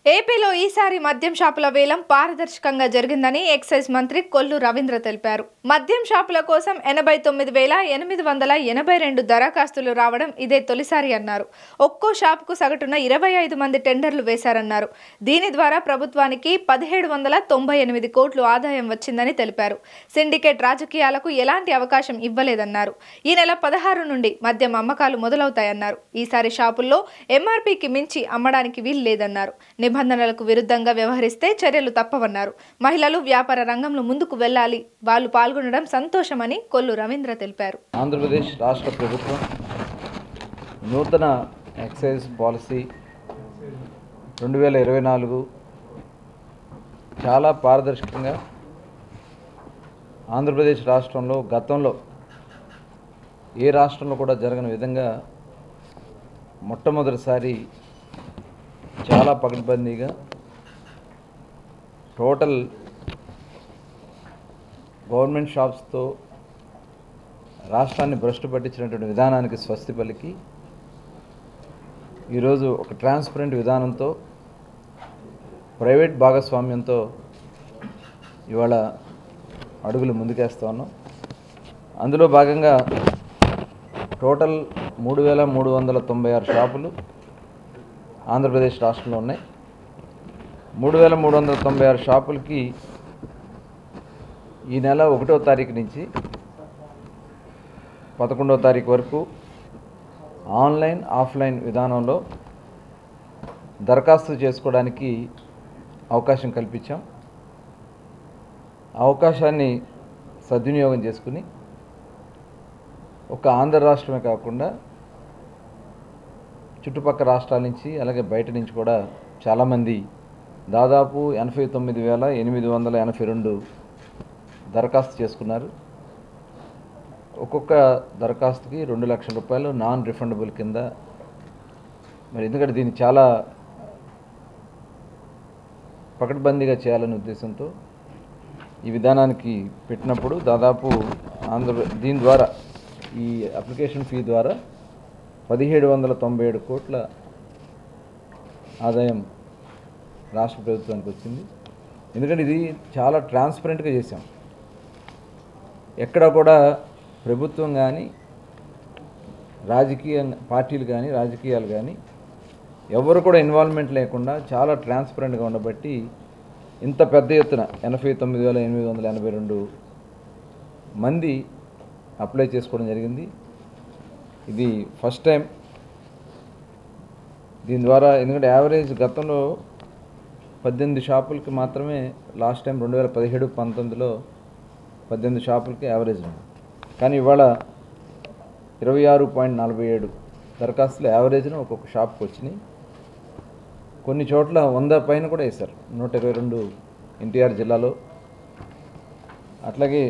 ఏపీలో ఈసారి మద్యం షాపుల వేలం పారదర్శకంగా జరిగిందని ఎక్సైజ్ మంత్రి కొల్లు రవీంద్ర తెలిపారు మద్యం షాపుల కోసం ఎనభై తొమ్మిది వేల ఎనిమిది వందల ఎనభై రెండు దరఖాస్తులు రావడం ఇదే తొలిసారి అన్నారు ఒక్కో షాపుకు సగటున ఇరవై ఐదు మంది టెండర్లు వేశారన్నారు దీని ద్వారా ప్రభుత్వానికి పదిహేడు వందల తొంభై ఎనిమిది కోట్లు ఆదాయం వచ్చిందని తెలిపారు సిండికేట్ రాజకీయాలకు ఎలాంటి అవకాశం ఇవ్వలేదన్నారు ఈ నెల పదహారు నుండి మద్యం అమ్మకాలు మొదలవుతాయన్నారు ఈసారి షాపుల్లో ఎంఆర్పీకి మించి అమ్మడానికి వీలు లేదన్నారు నిబంధనలకు విరుద్ధంగా వ్యవహరిస్తే చర్యలు తప్పవన్నారు మహిళలు వ్యాపార రంగంలో ముందుకు వెళ్ళాలి వాళ్ళు పాల్గొనడం సంతోషమని కొల్లు రవీంద్ర తెలిపారు ఆంధ్రప్రదేశ్ రాష్ట్ర ప్రభుత్వం నూతన ఎక్సైజ్ పాలసీ రెండు వేల ఇరవై నాలుగు చాలా పారదర్శకంగా ఆంధ్రప్రదేశ్ రాష్ట్రంలో గతంలో ఏ రాష్ట్రంలో కూడా జరగని విధంగా మొట్టమొదటిసారి చాలా పకడ్బందీగా టోటల్ గవర్నమెంట్ షాప్స్తో రాష్ట్రాన్ని భ్రష్టు పట్టించినటువంటి విధానానికి స్వస్తి పలికి ఈరోజు ఒక ట్రాన్స్పరెంట్ విధానంతో ప్రైవేట్ భాగస్వామ్యంతో ఇవాళ అడుగులు ముందుకేస్తా ఉన్నాం అందులో భాగంగా టోటల్ మూడు వేల మూడు వందల తొంభై ఆరు షాపులు ఆంధ్రప్రదేశ్ రాష్ట్రంలో ఉన్నాయి మూడు వేల మూడు వందల తొంభై ఆరు షాపులకి ఈ నెల ఒకటో తారీఖు నుంచి పదకొండవ తారీఖు వరకు ఆన్లైన్ ఆఫ్లైన్ విధానంలో దరఖాస్తు చేసుకోవడానికి అవకాశం కల్పించాం ఆ అవకాశాన్ని సద్వినియోగం చేసుకుని ఒక ఆంధ్ర రాష్ట్రమే కాకుండా చుట్టుపక్కల రాష్ట్రాల నుంచి అలాగే బయట నుంచి కూడా చాలామంది దాదాపు ఎనభై తొమ్మిది వేల ఎనిమిది వందల ఎనభై రెండు దరఖాస్తు చేసుకున్నారు ఒక్కొక్క దరఖాస్తుకి రెండు లక్షల రూపాయలు నాన్ రిఫండబుల్ కింద మరి ఎందుకంటే దీన్ని చాలా పకడ్బందీగా చేయాలనే ఉద్దేశంతో ఈ విధానానికి పెట్టినప్పుడు దాదాపు ఆంధ్ర దీని ద్వారా ఈ అప్లికేషన్ ఫీ ద్వారా పదిహేడు వందల తొంభై ఏడు కోట్ల ఆదాయం రాష్ట్ర ప్రభుత్వానికి వచ్చింది ఎందుకంటే ఇది చాలా ట్రాన్స్పరెంట్గా చేసాం ఎక్కడ కూడా ప్రభుత్వం కానీ రాజకీయ పార్టీలు కానీ రాజకీయాలు కానీ ఎవరు కూడా ఇన్వాల్వ్మెంట్ లేకుండా చాలా ట్రాన్స్పరెంట్గా ఉండబట్టి ఇంత పెద్ద ఎత్తున ఎనభై తొమ్మిది వేల ఎనిమిది వందల ఎనభై రెండు మంది అప్లై చేసుకోవడం జరిగింది ఇది ఫస్ట్ టైం దీని ద్వారా ఎందుకంటే యావరేజ్ గతంలో పద్దెనిమిది షాపులకి మాత్రమే లాస్ట్ టైం రెండు వేల పదిహేడు పంతొమ్మిదిలో పద్దెనిమిది షాపులకి యావరేజ్ ఉంది కానీ ఇవాళ ఇరవై ఆరు పాయింట్ నలభై ఏడు దరఖాస్తులు యావరేజ్ను ఒక్కొక్క షాప్కి వచ్చినాయి కొన్ని చోట్ల వంద పైన కూడా వేశారు నూట ఇరవై రెండు ఎన్టీఆర్ జిల్లాలో అట్లాగే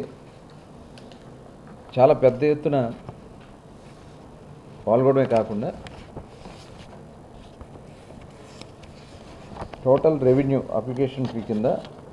చాలా పెద్ద ఎత్తున పాల్గొనడమే కాకుండా టోటల్ రెవెన్యూ అప్లికేషన్ ఫీ కింద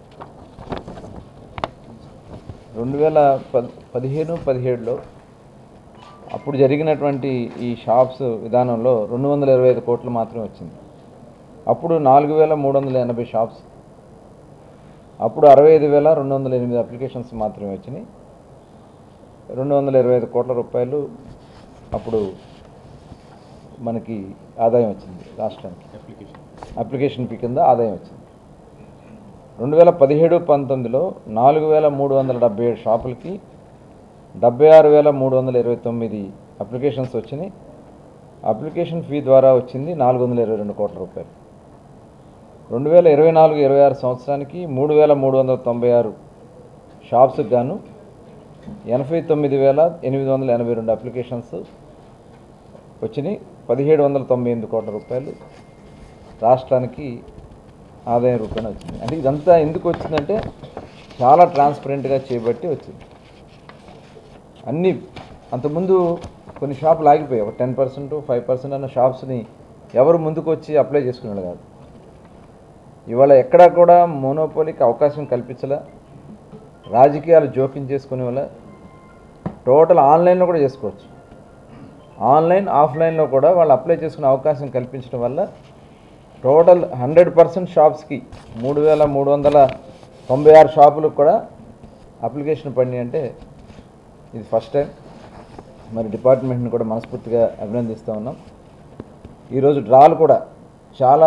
రెండు వేల పద్ పదిహేను పదిహేడులో అప్పుడు జరిగినటువంటి ఈ షాప్స్ విధానంలో రెండు వందల ఇరవై ఐదు కోట్లు మాత్రమే వచ్చింది అప్పుడు నాలుగు వేల మూడు వందల ఎనభై షాప్స్ అప్పుడు అరవై ఐదు వేల రెండు వందల ఎనిమిది అప్లికేషన్స్ మాత్రమే వచ్చినాయి రెండు వందల ఇరవై ఐదు కోట్ల రూపాయలు అప్పుడు మనకి ఆదాయం వచ్చింది రాష్ట్రానికి అప్లికేషన్ ఫీ కింద ఆదాయం వచ్చింది రెండు వేల పదిహేడు పంతొమ్మిదిలో నాలుగు వేల మూడు వందల డెబ్బై ఏడు షాపులకి డెబ్బై ఆరు వేల మూడు వందల ఇరవై తొమ్మిది అప్లికేషన్స్ వచ్చినాయి అప్లికేషన్ ఫీ ద్వారా వచ్చింది నాలుగు వందల ఇరవై రెండు కోట్ల రూపాయలు రెండు వేల ఇరవై నాలుగు ఇరవై ఆరు సంవత్సరానికి మూడు వేల మూడు వందల తొంభై ఆరు షాప్స్కి గాను ఎనభై తొమ్మిది వేల ఎనిమిది వందల ఎనభై రెండు అప్లికేషన్స్ వచ్చినాయి పదిహేడు వందల తొంభై ఎనిమిది కోట్ల రూపాయలు రాష్ట్రానికి ఆదాయం రూపాయన వచ్చింది అంటే ఇదంతా ఎందుకు వచ్చిందంటే చాలా ట్రాన్స్పరెంట్గా చేయబట్టి వచ్చింది అన్నీ అంతకుముందు కొన్ని షాపులు ఆగిపోయాయి ఒక టెన్ పర్సెంట్ ఫైవ్ పర్సెంట్ అన్న షాప్స్ని ఎవరు ముందుకు వచ్చి అప్లై చేసుకునేవాళ్ళు కాదు ఇవాళ ఎక్కడా కూడా మోనోపోలీకి అవకాశం కల్పించలే రాజకీయాలు జోక్యం చేసుకునే వల్ల టోటల్ ఆన్లైన్లో కూడా చేసుకోవచ్చు ఆన్లైన్ ఆఫ్లైన్లో కూడా వాళ్ళు అప్లై చేసుకునే అవకాశం కల్పించడం వల్ల టోటల్ హండ్రెడ్ పర్సెంట్ షాప్స్కి మూడు వేల మూడు వందల తొంభై ఆరు షాపులకు కూడా అప్లికేషన్ పడినాయి అంటే ఇది ఫస్ట్ టైం మరి డిపార్ట్మెంట్ని కూడా మనస్ఫూర్తిగా అభినందిస్తూ ఉన్నాం ఈరోజు డ్రాలు కూడా చాలా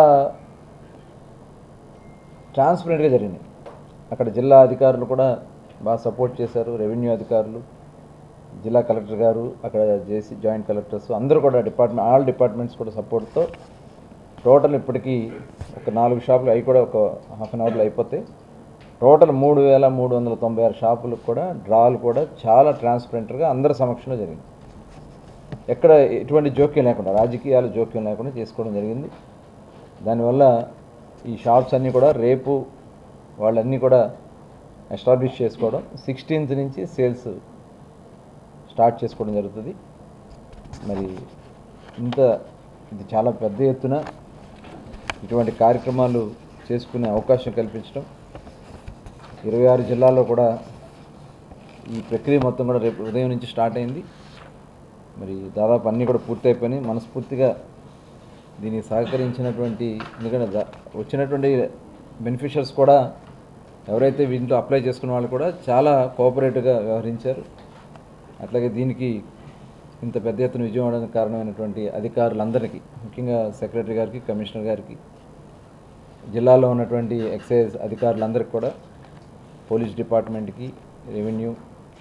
ట్రాన్స్పరెంట్గా జరిగినాయి అక్కడ జిల్లా అధికారులు కూడా బాగా సపోర్ట్ చేశారు రెవెన్యూ అధికారులు జిల్లా కలెక్టర్ గారు అక్కడ జేసీ జాయింట్ కలెక్టర్స్ అందరూ కూడా డిపార్ట్మెంట్ ఆల్ డిపార్ట్మెంట్స్ కూడా సపోర్ట్తో టోటల్ ఇప్పటికీ ఒక నాలుగు షాపులు అవి కూడా ఒక హాఫ్ అన్ అవర్లో అయిపోతాయి టోటల్ మూడు వేల మూడు వందల తొంభై ఆరు షాపులకు కూడా డ్రాలు కూడా చాలా ట్రాన్స్పరెంట్గా అందరి సమక్షంలో జరిగింది ఎక్కడ ఎటువంటి జోక్యం లేకుండా రాజకీయాలు జోక్యం లేకుండా చేసుకోవడం జరిగింది దానివల్ల ఈ షాప్స్ అన్నీ కూడా రేపు వాళ్ళన్నీ కూడా ఎస్టాబ్లిష్ చేసుకోవడం సిక్స్టీన్త్ నుంచి సేల్స్ స్టార్ట్ చేసుకోవడం జరుగుతుంది మరి ఇంత ఇది చాలా పెద్ద ఎత్తున ఇటువంటి కార్యక్రమాలు చేసుకునే అవకాశం కల్పించడం ఇరవై ఆరు జిల్లాల్లో కూడా ఈ ప్రక్రియ మొత్తం కూడా రేపు ఉదయం నుంచి స్టార్ట్ అయింది మరి దాదాపు అన్నీ కూడా పూర్తయిపోయినాయి మనస్ఫూర్తిగా దీనికి సహకరించినటువంటి ఎందుకంటే దా- వచ్చినటువంటి బెనిఫిషియర్స్ కూడా ఎవరైతే వీటిలో అప్లై చేసుకున్న వాళ్ళు కూడా చాలా కోఆపరేటివ్గా వ్యవహరించారు అట్లాగే దీనికి ఇంత పెద్ద ఎత్తున విజయం అవడానికి కారణమైనటువంటి అధికారులందరికీ ముఖ్యంగా సెక్రటరీ గారికి కమిషనర్ గారికి జిల్లాలో ఉన్నటువంటి ఎక్సైజ్ అధికారులందరికీ కూడా పోలీస్ డిపార్ట్మెంట్కి రెవెన్యూ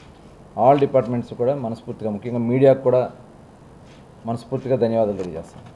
ఆల్ డిపార్ట్మెంట్స్ కూడా మనస్ఫూర్తిగా ముఖ్యంగా మీడియాకు కూడా మనస్ఫూర్తిగా ధన్యవాదాలు తెలియజేస్తాను